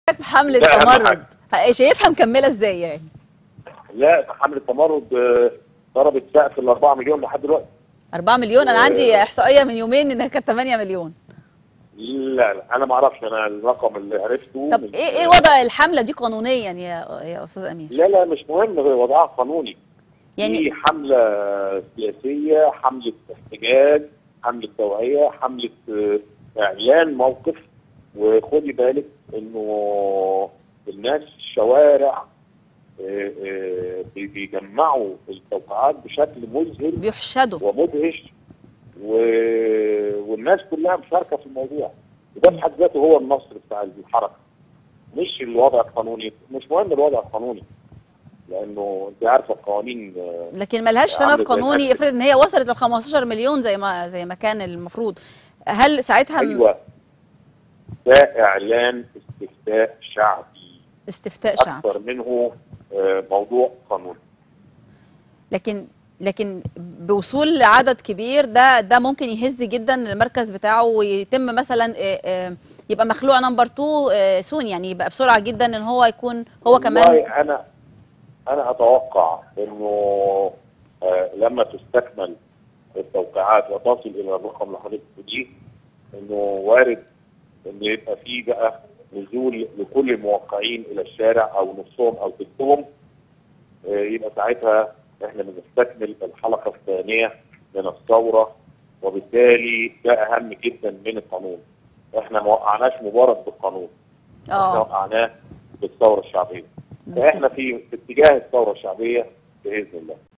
في حملة ده أهم تمرد ه- شايفها مكملة ازاي يعني؟ لا حمله التمرد آه، ضربت سقف ال 4 مليون لحد دلوقتي 4 مليون انا و- عندي احصائية من يومين انها كانت 8 مليون لا لا انا ما اعرفش انا الرقم اللي عرفته طب من- ايه ايه وضع الحملة دي قانونيا يا يا استاذ امير؟ لا لا مش مهم وضعها قانوني يعني في حمله سياسيه حمله احتجاج حمله توعيه حمله آه، اعلان موقف وخدي بالك انه الناس في الشوارع آه، آه، بي- بيجمعوا التوقيعات بشكل مذهل بيحشدوا ومدهش و... والناس كلها مشاركه في الموضوع وده في حد ذاته هو النصر بتاع الحركه مش الوضع القانوني مش مهم الوضع القانوني لانه انت عارفه القوانين آه، لكن ملهاش عامل سند زي قانوني الأكل. افرض ان هي وصلت ل 15 مليون زي ما زي ما كان المفروض هل ساعتها م- ايوه ده اعلان استفتاء شعبي استفتاء شعب اكثر منه آه، موضوع قانوني لكن لكن بوصول لعدد كبير ده ده ممكن يهز جدا المركز بتاعه ويتم مثلا آه، آه، يبقى مخلوع نمبر 2 سون يعني يبقى بسرعه جدا ان هو يكون هو كمان والله انا انا اتوقع انه آه لما تستكمل التوقيعات وتصل الى الرقم اللي حضرتك بتقوليه انه وارد ان يبقى في بقى نزول لكل الموقعين الى الشارع او نصهم او ثلثهم آه يبقى ساعتها احنا بنستكمل الحلقه الثانيه من الثوره وبالتالي ده اهم جدا من القانون احنا ما وقعناش مبارك بالقانون احنا اه وقعناه بالثوره الشعبيه باستفتاء. فاحنا في في اتجاه الثوره الشعبيه باذن الله